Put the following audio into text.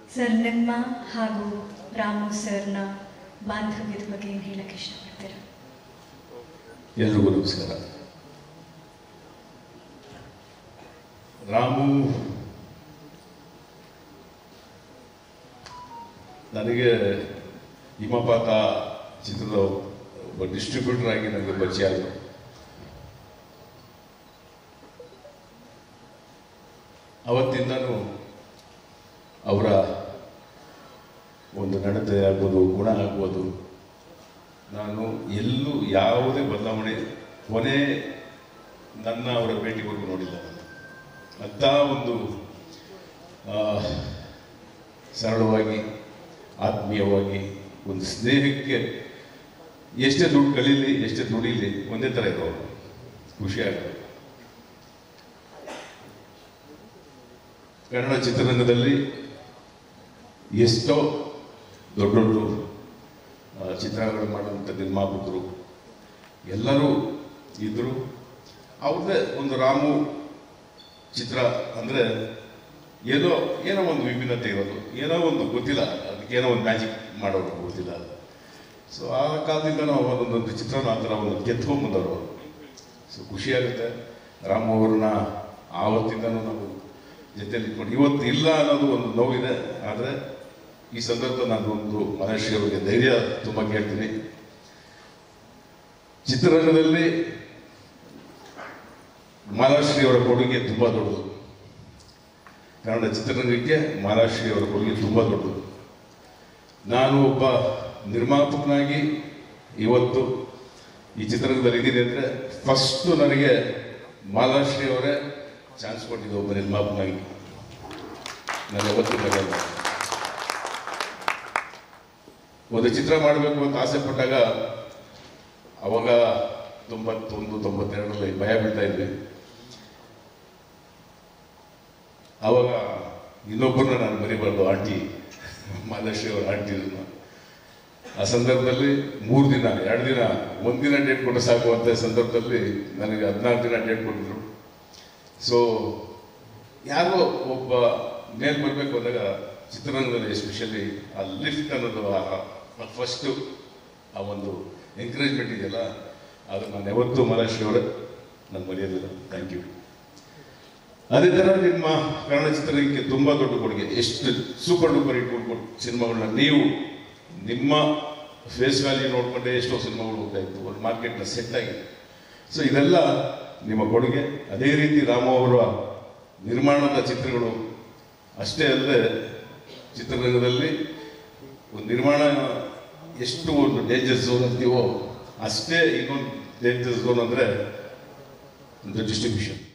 sir ನಿಮ್ಮ ಹಾಗೂ ರಾಮು ಸರ್ನ ಬಾಂಧವ್ಯದ ಬಗ್ಗೆ ಏನು ಹೇಳಕ್ಕೆ ಇಷ್ಟಪಡ್ತೀರಾ ಎಲ್ರಿಗೂ ನಮಸ್ಕಾರ ರಾಮು ನನಗೆ ಹಿಮಪಾತ ಚಿತ್ರದ ಒಬ್ಬ ಡಿಸ್ಟ್ರಿಬ್ಯೂಟರ್ ಆಗಿ ನನಗೆ ಪರಿಚಯ ಆದರು ಅವತ್ತಿಂದನೂ ಅವರ ಒಂದು ನಡತೆ ಆಗ್ಬೋದು ಗುಣ ಆಗ್ಬೋದು ನಾನು ಎಲ್ಲೂ ಯಾವುದೇ ಬದಲಾವಣೆ ಕೊನೆ ನನ್ನ ಅವರ ಭೇಟಿವರೆಗೂ ನೋಡಿಲ್ಲ ನಾನು ಅಂಥ ಒಂದು ಆ, ಸರಳವಾಗಿ ಆತ್ಮೀಯವಾಗಿ ಒಂದು ಸ್ನೇಹಕ್ಕೆ ಎಷ್ಟೇ ದುಡ್ಡು ಕಳೀಲಿ ಎಷ್ಟೇ ದುಡೀಲಿ ಒಂದೇ ಥರ ಇರೋರು ಖುಷಿಯಾಗೋದು ಕನ್ನಡ ಚಿತ್ರರಂಗದಲ್ಲಿ ಎಷ್ಟೋ ದೊಡ್ಡ ದೊಡ್ಡ ಆ, ಚಿತ್ರಗಳು ಮಾಡುವಂಥ ನಿರ್ಮಾಪಕರು ಎಲ್ಲರೂ ಇದ್ದರು ಅವ್ರದ್ದೇ ಒಂದು ರಾಮು ಚಿತ್ರ ಅಂದರೆ ಏನೋ ಏನೋ ಒಂದು ವಿಭಿನ್ನತೆ ಇರೋದು ಏನೋ ಒಂದು ಗೊತ್ತಿಲ್ಲ ಅದಕ್ಕೆ ಏನೋ ಒಂದು ಮ್ಯಾಜಿಕ್ ಮಾಡೋದು ಗೊತ್ತಿಲ್ಲ ಸೊ ಆ ಕಾಲದಿಂದ ನಾವು ಒಂದೊಂದು ಚಿತ್ರನ ಆ ಥರ ಒಂದು ಕೆತ್ಕೊಂಡ್ಬಂದವರು ಅವರು ಸೊ ಖುಷಿಯಾಗುತ್ತೆ ರಾಮು ಅವ್ರನ್ನ ಆವತ್ತಿಂದನೂ ನಾವು ಜೊತೆಲಿ ಇಟ್ಕೊಂಡು ಇವತ್ತು ಇಲ್ಲ ಅನ್ನೋದು ಒಂದು ನೋವಿದೆ ಆದರೆ ಈ ಸಂದರ್ಭದಲ್ಲಿ ನಾನು ಒಂದು ಮಹರ್ಷಿ ಅವರಿಗೆ ಧೈರ್ಯ ತುಂಬ ಕೇಳ್ತೀನಿ ಚಿತ್ರರಂಗದಲ್ಲಿ ಮಹಾರಾಷ್ಟ್ರಿ ಅವರ ಕೊಡುಗೆ ತುಂಬ ದೊಡ್ಡದು ಕನ್ನಡ ಚಿತ್ರರಂಗಕ್ಕೆ ಮಹಾರಾಷ್ಟ್ರಿ ಅವರ ಕೊಡುಗೆ ತುಂಬ ದೊಡ್ಡದು ನಾನು ಒಬ್ಬ ನಿರ್ಮಾಪಕನಾಗಿ ಇವತ್ತು ಈ ಚಿತ್ರರಂಗದಲ್ಲಿ ಇದ್ದೀನಿ ಅಂದರೆ ಫಸ್ಟು ನನಗೆ ಮಹಾರಾಷ್ಟ್ರಿ ಅವರೇ ಚಾನ್ಸ್ ಕೊಟ್ಟಿದ್ದು ಒಬ್ಬ ನಿರ್ಮಾಪಕನಾಗಿ ನಾನು ಯಾವತ್ತೂ ಮರೆಯಲ್ಲ ಒಂದು ಚಿತ್ರ ಮಾಡಬೇಕು ಅಂತ ಆಸೆ ಪಟ್ಟಾಗ ಅವಾಗ ತೊಂಬತ್ತೊಂದು ತೊಂಬತ್ತೆರಡರಲ್ಲಿ ಭಯ ಬೀಳ್ತಾ ಇದ್ವಿ ಅವಾಗ ಇನ್ನೊಬ್ಬರನ್ನ ನಾನು ಮರಿಬಾರ್ದು ಆಂಟಿ ಮಹಾಲಕ್ಷ್ಮಿ ಅವರ ಆಂಟಿ ಆ ಸಂದರ್ಭದಲ್ಲಿ ಮೂರು ದಿನ ಎರಡು ದಿನ ಒಂದಿನ ಡೇಟ್ ಕೊಟ್ಟು ಸಾಕು ಅಂತ ಸಂದರ್ಭದಲ್ಲಿ ನನಗೆ ಹದಿನಾಲ್ಕು ದಿನ ಡೇಟ್ ಕೊಟ್ಟಿದ್ರು ಸೊ ಯಾರೋ ಒಬ್ಬ ಮೇಲ್ ಬರಬೇಕು ಅಂದಾಗ ಚಿತ್ರರಂಗದಲ್ಲಿ ಎಸ್ಪೆಷಲಿ ಆ ಲಿಫ್ಟ್ ಅನ್ನೋದು ಫಸ್ಟು ಆ ಒಂದು ಎಂಕರೇಜ್ಮೆಂಟ್ ಇದೆಯಲ್ಲ ಅದು ನಾನು ಯಾವತ್ತೂ ಮಹಾರಾಷ್ಟ್ರ ಅವರೇ ನಾನು ಮರೆಯೋದಿಲ್ಲ ಥ್ಯಾಂಕ್ ಯು ಅದೇ ಥರ ನಿಮ್ಮ ಕನ್ನಡ ಚಿತ್ರರಂಗಕ್ಕೆ ತುಂಬ ದೊಡ್ಡ ಕೊಡುಗೆ ಎಷ್ಟು ಸೂಪರ್ ಡೂಪರ್ ಹಿಟ್ ಕೊಟ್ಟು ಸಿನಿಮಾಗಳನ್ನ ನೀವು ನಿಮ್ಮ ಫೇಸ್ ವ್ಯಾಲ್ಯೂ ನೋಡ್ಕೊಂಡೆ ಎಷ್ಟೋ ಸಿನಿಮಾಗಳು ಹೋಗ್ತಾ ಇತ್ತು ಒಂದು ಮಾರ್ಕೆಟ್ನ ಸೆಟ್ ಆಗಿದೆ ಸೊ ಇದೆಲ್ಲ ನಿಮ್ಮ ಕೊಡುಗೆ ಅದೇ ರೀತಿ ರಾಮ ಅವರ ನಿರ್ಮಾಣದ ಚಿತ್ರಗಳು ಅಷ್ಟೇ ಅಲ್ಲದೆ ಚಿತ್ರರಂಗದಲ್ಲಿ ಒಂದು ನಿರ್ಮಾಣ ಎಷ್ಟು ಒಂದು ಡೇಂಜರ್ ಝೋನ್ ಅಂತೀವೋ ಅಷ್ಟೇ ಇನ್ನೊಂದು ಡೇಂಜರ್ ಝೋನ್ ಅಂದರೆ ಡಿಸ್ಟ್ರಿಬ್ಯೂಷನ್